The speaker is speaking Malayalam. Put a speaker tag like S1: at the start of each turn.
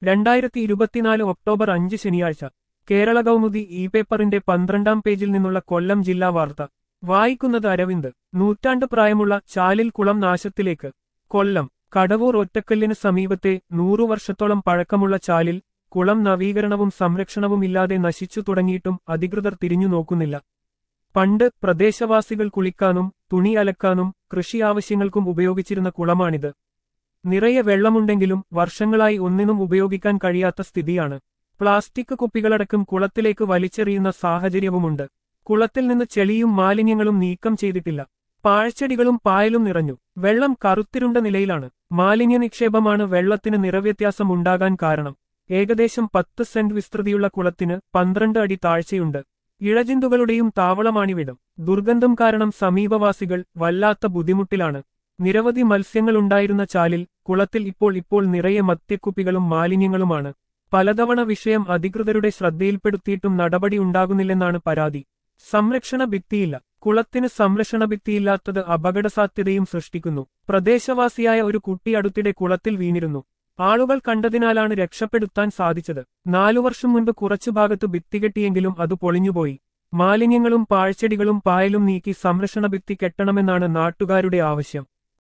S1: രണ്ടായിരത്തി ഇരുപത്തിനാല് ഒക്ടോബർ അഞ്ച് ശനിയാഴ്ച കേരള കൗമുദി ഇ പേപ്പറിന്റെ പന്ത്രണ്ടാം പേജിൽ നിന്നുള്ള കൊല്ലം ജില്ലാ വാർത്ത വായിക്കുന്നത് അരവിന്ദ് നൂറ്റാണ്ട് പ്രായമുള്ള ചാലിൽ കുളം നാശത്തിലേക്ക് കൊല്ലം കടവൂർ ഒറ്റക്കല്ലിന് സമീപത്തെ നൂറു വർഷത്തോളം പഴക്കമുള്ള ചാലിൽ കുളം നവീകരണവും സംരക്ഷണവും ഇല്ലാതെ നശിച്ചു തുടങ്ങിയിട്ടും അധികൃതർ തിരിഞ്ഞു നോക്കുന്നില്ല പണ്ട് പ്രദേശവാസികൾ കുളിക്കാനും തുണി അലക്കാനും കൃഷി ആവശ്യങ്ങൾക്കും ഉപയോഗിച്ചിരുന്ന കുളമാണിത് നിറയെ വെള്ളമുണ്ടെങ്കിലും വർഷങ്ങളായി ഒന്നിനും ഉപയോഗിക്കാൻ കഴിയാത്ത സ്ഥിതിയാണ് പ്ലാസ്റ്റിക് കുപ്പികളടക്കം കുളത്തിലേക്ക് വലിച്ചെറിയുന്ന സാഹചര്യവുമുണ്ട് കുളത്തിൽ നിന്ന് ചെളിയും മാലിന്യങ്ങളും നീക്കം ചെയ്തിട്ടില്ല പാഴ്ചെടികളും പായലും നിറഞ്ഞു വെള്ളം കറുത്തിരുണ്ട നിലയിലാണ് മാലിന്യ നിക്ഷേപമാണ് വെള്ളത്തിന് നിറവ്യത്യാസം ഉണ്ടാകാൻ കാരണം ഏകദേശം പത്ത് സെന്റ് വിസ്തൃതിയുള്ള കുളത്തിന് പന്ത്രണ്ട് അടി താഴ്ചയുണ്ട് ഇഴജന്തുക്കളുടെയും താവളമാണിവിടം ദുർഗന്ധം കാരണം സമീപവാസികൾ വല്ലാത്ത ബുദ്ധിമുട്ടിലാണ് നിരവധി മത്സ്യങ്ങളുണ്ടായിരുന്ന ചാലിൽ കുളത്തിൽ ഇപ്പോൾ ഇപ്പോൾ നിറയെ മദ്യക്കുപ്പികളും മാലിന്യങ്ങളുമാണ് പലതവണ വിഷയം അധികൃതരുടെ ശ്രദ്ധയിൽപ്പെടുത്തിയിട്ടും നടപടി ഉണ്ടാകുന്നില്ലെന്നാണ് പരാതി സംരക്ഷണ ഭിത്തിയില്ല കുളത്തിന് സംരക്ഷണ ഭിത്തിയില്ലാത്തത് അപകടസാധ്യതയും സൃഷ്ടിക്കുന്നു പ്രദേശവാസിയായ ഒരു കുട്ടി അടുത്തിടെ കുളത്തിൽ വീണിരുന്നു ആളുകൾ കണ്ടതിനാലാണ് രക്ഷപ്പെടുത്താൻ സാധിച്ചത് നാലു വർഷം മുൻപ് കുറച്ചു ഭാഗത്ത് ഭിത്തി കെട്ടിയെങ്കിലും അത് പൊളിഞ്ഞുപോയി മാലിന്യങ്ങളും പാഴ്ചെടികളും പായലും നീക്കി സംരക്ഷണ ഭിത്തി കെട്ടണമെന്നാണ് നാട്ടുകാരുടെ ആവശ്യം